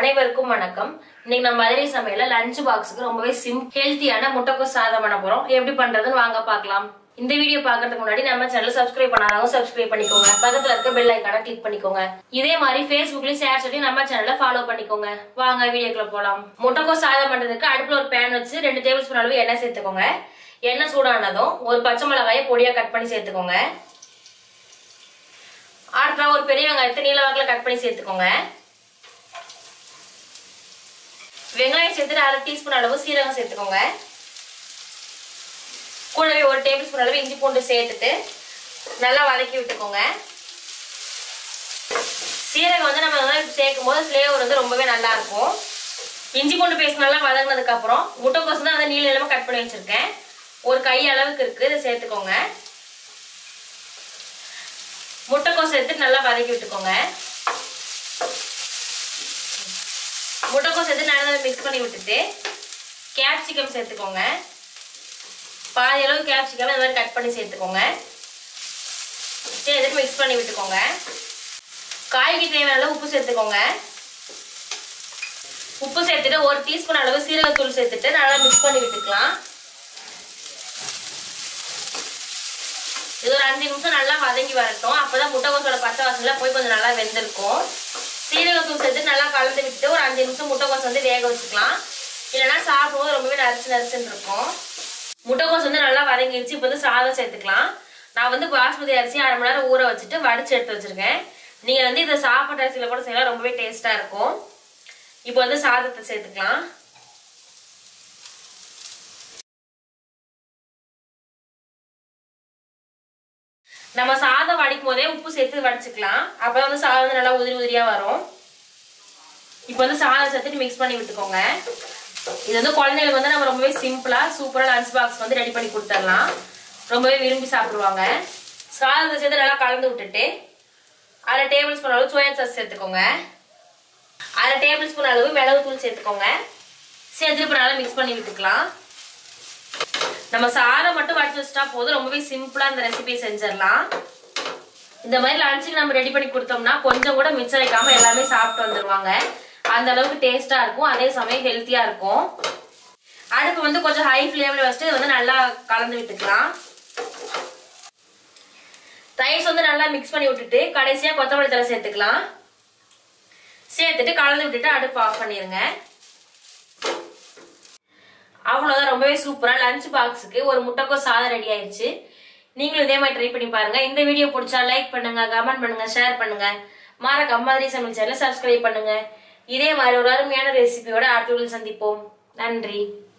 அனைவருக்கும் வணக்கம் இன்னைக்கு நம்ம மதுரை சமையல லஞ்ச் பாக்ஸுக்கு ரொம்பவே சிம் ஹெல்த்தியான முட்டைக்கோஸ் சாதம் பண்ண போறோம் எப்படி பண்றதுன்னு வாங்க பார்க்கலாம் இந்த வீடியோ பார்க்கறதுக்கு முன்னாடி நம்ம சேனல் சப்ஸ்கிரைப் பண்ணாதவங்க சப்ஸ்கிரைப் பண்ணிக்கோங்க பக்கத்துல இருக்க பெல் ஐக்கான கிளிக் பண்ணிக்கோங்க இதே மாதிரி Facebookலயும் ஷேர் சொல்லி நம்ம சேனலை ஃபாலோ பண்ணிக்கோங்க வாங்க வீடியோக்குள்ள போலாம் முட்டைக்கோஸ் சாதம் பண்றதுக்கு அடுப்புல ஒரு பேன் வச்சு ரெண்டு டேபிள் ஸ்பூன் அளவு எண்ணெய் சேர்த்துக்கோங்க எண்ணெய் சூடானதும் ஒரு பச்சை மிளகாயை பொடியா கட் பண்ணி சேர்த்துக்கோங்க அடுத்த ஒரு பெரிய வெங்காயத்தை நீல வாக்கில் கட் பண்ணி சேர்த்துக்கோங்க வெங்காயம் சேர்த்துட்டு அரை டீஸ்பூன் அளவு சீரகம் சேர்த்துக்கோங்க கூடவே ஒரு டேபிள் ஸ்பூன் அளவு இஞ்சி பூண்டு சேர்த்துட்டு நல்லா வதக்கி விட்டுக்கோங்க சீரகம் வந்து நம்ம வந்து சேர்க்கும் போது ஃப்ளேவர் வந்து ரொம்பவே நல்லா இருக்கும் இஞ்சி பூண்டு பேஸ்ட் நல்லா வதங்கினதுக்கு அப்புறம் முட்டைக்கோஸ் தான் வந்து நீல நிலமா கட் பண்ணி வச்சிருக்கேன் ஒரு கை அளவுக்கு இருக்கு இதை சேர்த்துக்கோங்க முட்டைக்கோஸ் எடுத்து நல்லா வதக்கி விட்டுக்கோங்க முட்டைக்கோஸ் எடுத்து நல்லா மிக்ஸ் பண்ணி விட்டுட்டு கேப்சிகம் சேர்த்துக்கோங்க பாதி அளவு கேப்சிகம் இந்த மாதிரி கட் பண்ணி சேர்த்துக்கோங்க சேர்த்துட்டு மிக்ஸ் பண்ணி விட்டுக்கோங்க காய்க்கு தேவையான அளவு உப்பு சேர்த்துக்கோங்க உப்பு சேர்த்துட்டு ஒரு டீஸ்பூன் அளவு சீரகத்தூள் சேர்த்துட்டு நல்லா மிக்ஸ் பண்ணி விட்டுக்கலாம் இது ஒரு அஞ்சு நிமிஷம் நல்லா வதங்கி வரட்டும் அப்பதான் முட்டைக்கோசோட பச்சை வாசனை போய் கொஞ்சம் நல்லா வெந்திருக்கும் சீரகத்தூள் சேர்த்து நல்லா கலந்து விட்டு ஒரு அஞ்சு நிமிஷம் முட்டைக்கோஸ் வந்து வேக வச்சுக்கலாம் இல்லைன்னா சாப்பிடும்போது ரொம்பவே நரிச்சு நரிச்சுன்னு இருக்கும் முட்டைக்கோஸ் வந்து நல்லா வதங்கிடுச்சு இப்போ வந்து சாதம் சேர்த்துக்கலாம் நான் வந்து பாஸ்மதி அரிசி அரை மணி நேரம் ஊற வச்சுட்டு வடிச்சு எடுத்து வச்சிருக்கேன் நீங்க வந்து இதை சாப்பாட்டு அரிசியில கூட செய்யலாம் ரொம்பவே டேஸ்டா இருக்கும் இப்போ வந்து சாதத்தை சேர்த்துக்கலாம் நம்ம சாதம் வடிக்கும் போதே உப்பு சேர்த்து வடிச்சுக்கலாம் அப்பதான் வந்து சாதம் வந்து நல்லா உதிரி உதிரியா வரும் இப்போ வந்து சாதம் சேர்த்துட்டு மிக்ஸ் பண்ணி விட்டுக்கோங்க இது வந்து குழந்தைங்களுக்கு வந்து நம்ம ரொம்பவே சிம்பிளா சூப்பரா லஞ்ச் பாக்ஸ் வந்து ரெடி பண்ணி கொடுத்துடலாம் ரொம்பவே விரும்பி சாப்பிடுவாங்க சாதத்தை சேர்த்து நல்லா கலந்து விட்டுட்டு அரை டேபிள் ஸ்பூன் அளவு சோயா சாஸ் சேர்த்துக்கோங்க அரை டேபிள் ஸ்பூன் அளவு மிளகுத்தூள் சேர்த்துக்கோங்க சேர்த்துட்டு இப்போ நல்லா மிக்ஸ் பண்ணி விட்டுக்கலாம் நம்ம சாதம் மட்டும் வடிச்சு வச்சுட்டா போதும் ரொம்பவே சிம்பிளா இந்த ரெசிபி செஞ்சிடலாம் இந்த மாதிரி லஞ்சுக்கு நம்ம ரெடி பண்ணி கொடுத்தோம்னா கொஞ்சம் கூட மிச்சம் வைக்காம எல்லாமே சாப்பிட்டு வந்துருவாங்க அந்த அளவுக்கு டேஸ்டா இருக்கும் அதே சமயம் ஹெல்த்தியா இருக்கும் அடுப்பு வந்து கொஞ்சம் ஹை ஃப்ளேம்ல வச்சுட்டு இதை வந்து நல்லா கலந்து விட்டுக்கலாம் ரைஸ் வந்து நல்லா மிக்ஸ் பண்ணி விட்டுட்டு கடைசியா கொத்தமல்லி தலை சேர்த்துக்கலாம் சேர்த்துட்டு கலந்து விட்டுட்டு அடுப்பு ஆஃப் பண்ணிருங்க அவ்வளவுதான் ரொம்பவே சூப்பரா லஞ்ச் பாக்ஸுக்கு ஒரு முட்டைக்கோஸ் சாதம் ரெடி ஆயிடுச்சு நீங்களும் இதே மாதிரி ட்ரை பண்ணி பாருங்க இந்த வீடியோ பிடிச்சா லைக் பண்ணுங்க கமெண்ட் பண்ணுங்க ஷேர் பண்ணுங்க மறக்காம மாதிரி சமையல் சேனல் சப்ஸ்கிரைப் பண்ணுங்க இதே மாதிரி ஒரு அருமையான ரெசிபியோட அடுத்த வீடியோவில் சந்திப்போம் நன்றி